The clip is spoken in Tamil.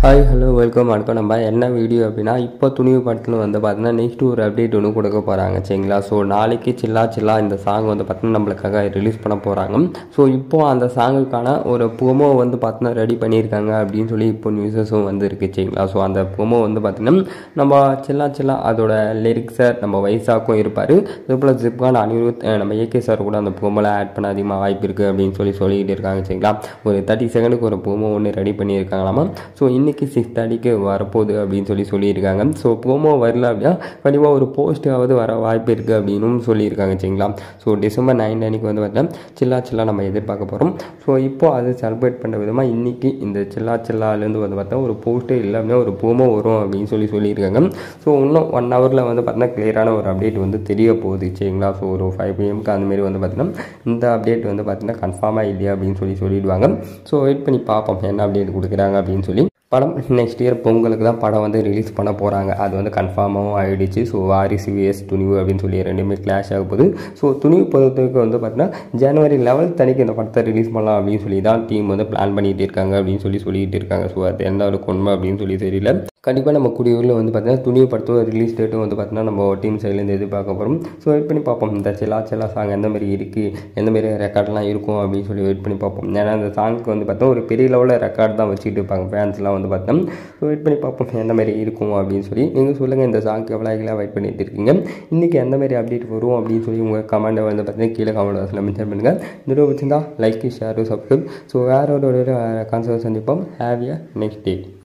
ஹாய் ஹலோ வெல்கம் வணக்கம் நம்ம என்ன வீடியோ அப்படின்னா இப்போ துணிவு படத்தில் வந்து பார்த்தீங்கன்னா நெக்ஸ்ட் ஒரு அப்டேட் ஒன்று கொடுக்க போகிறாங்க சரிங்களா ஸோ நாளைக்கு சில்லா சில்லா இந்த சாங் வந்து பார்த்தீங்கன்னா நம்மளுக்காக ரிலீஸ் பண்ண போகிறாங்க ஸோ இப்போ அந்த சாங்குக்கான ஒரு ப்ரோமோ வந்து பார்த்தீங்கன்னா ரெடி பண்ணியிருக்காங்க அப்படின்னு சொல்லி இப்போ நியூஸஸும் வந்து இருக்கு சரிங்களா ஸோ அந்த ப்ரோமோ வந்து பார்த்தீங்கன்னா நம்ம சில்லா சில்லா அதோட லிரிக்ஸை நம்ம வயசாக்கும் இருப்பார் அதே போல் ஜிப்கான் அனிருத் அஹ் நம்ம ஏகே சார் கூட அந்த ப்ரோமோவில் ஆட் பண்ண அதிகமாக வாய்ப்பு இருக்குது அப்படின்னு சொல்லி சொல்லிக்கிட்டு இருக்காங்க சரிங்களா ஒரு தேர்ட்டி செகண்டுக்கு ஒரு ப்ரோமோ ஒன்று ரெடி பண்ணியிருக்காங்களாமா ஸோ இன்னைக்கு சிக்ஸ் தேர்ட்டிக்கு வரப்போகுது அப்படின்னு சொல்லி சொல்லியிருக்காங்க ஸோ ப்ரோமோ வரல அப்படின்னா கண்டிப்பாக ஒரு போஸ்ட்டாவது வர வாய்ப்பு இருக்குது அப்படின்னும் சொல்லியிருக்காங்க சரிங்களா ஸோ டிசம்பர் நைன் அன்னைக்கு வந்து பார்த்தீங்கன்னா சில்லா சில்லா நம்ம எதிர்பார்க்க போகிறோம் ஸோ இப்போ அதை செலிப்ரேட் பண்ணுற விதமாக இன்றைக்கி இந்த சில்லா சில்லாலேருந்து வந்து பார்த்தா ஒரு போஸ்ட்டே இல்லை அப்படின்னா ஒரு ப்ரோமோ வரும் அப்படின்னு சொல்லி சொல்லியிருக்காங்க ஸோ இன்னும் ஒன் ஹவரில் வந்து பார்த்தீங்கன்னா கிளியரான ஒரு அப்டேட் வந்து தெரிய போகுது சரிங்களா ஸோ ஒரு ஃபைவ் பிஎம்க்கு அந்தமாரி வந்து பார்த்தீங்கன்னா இந்த அப்டேட் வந்து பார்த்தீங்கன்னா கன்ஃபார்மாக இல்லையா அப்படின்னு சொல்லி சொல்லிடுவாங்க ஸோ வெயிட் பண்ணி பார்ப்போம் என்ன அப்டேட் கொடுக்குறாங்க அப்படின்னு சொல்லி படம் நெக்ஸ்ட் இயர் பொங்கலுக்கு தான் படம் வந்து ரிலீஸ் பண்ண போகிறாங்க அது வந்து கன்ஃபார்மாகவும் ஆகிடுச்சு ஸோ வாரிசு விஎஸ் துணிவு அப்படின்னு சொல்லி ரெண்டுமே கிளாஷ் ஆக போகுது ஸோ துணிவு பொறுத்தவரைக்கும் வந்து பார்த்தீங்கன்னா ஜனவரி லெவல்த் அன்னைக்கு இந்த படத்தை ரிலீஸ் பண்ணலாம் அப்படின்னு சொல்லி தான் டீம் வந்து பிளான் பண்ணிகிட்டு இருக்காங்க அப்படின்னு சொல்லி சொல்லிட்டு இருக்காங்க ஸோ அது எந்த அளவுக்கு உண்மை அப்படின்னு சொல்லி தெரியல கண்டிப்பாக நம்ம குடியூரில் வந்து பார்த்தீங்கன்னா துணிவு படத்தோட ரிலீஸ் டேட்டும் வந்து பார்த்தீங்கன்னா நம்ம டீம் சைட்லேருந்து எதிர்பார்க்க போகிறோம் ஸோ வெயிட் பண்ணி பார்ப்போம் இந்த சிலா சிலா சாங் எந்த மாதிரி இருக்குது எந்த மாதிரி ரெக்கார்ட்லாம் இருக்கும் அப்படின்னு சொல்லி வெயிட் பண்ணி பார்ப்போம் ஏன்னா இந்த சாங்க்கு வந்து பார்த்தா ஒரு பெரிய லெவலில் ரெக்கார்ட் தான் வச்சுக்கிட்டு இருப்பாங்க ஃபேன்ஸ்லாம் வந்து பார்த்தோம் ஸோ வெயிட் பண்ணி பார்ப்போம் எந்த மாதிரி இருக்கும் அப்படின்னு சொல்லி நீங்கள் சொல்லுங்கள் இந்த சாங்க்கு எவ்வளோ ஆகிலாம் வெயிட் பண்ணிட்டு இருக்கீங்க இன்றைக்கி எந்த மாதிரி அப்டேட் வரும் அப்படின்னு சொல்லி உங்கள் கமெண்ட்டை வந்து பார்த்தீங்கன்னா கீழே கமெண்ட் பாக்ஸில் மென்ஷன் பண்ணுங்கள் இந்த வீடியோ பிடிச்சிருந்தா லைக் ஷேர் சப்ஸ்கிரைப் ஸோ வேற ஒரு கான்சர்ட் சந்திப்போம் ஹேவ் எ நெக்ஸ்ட் டே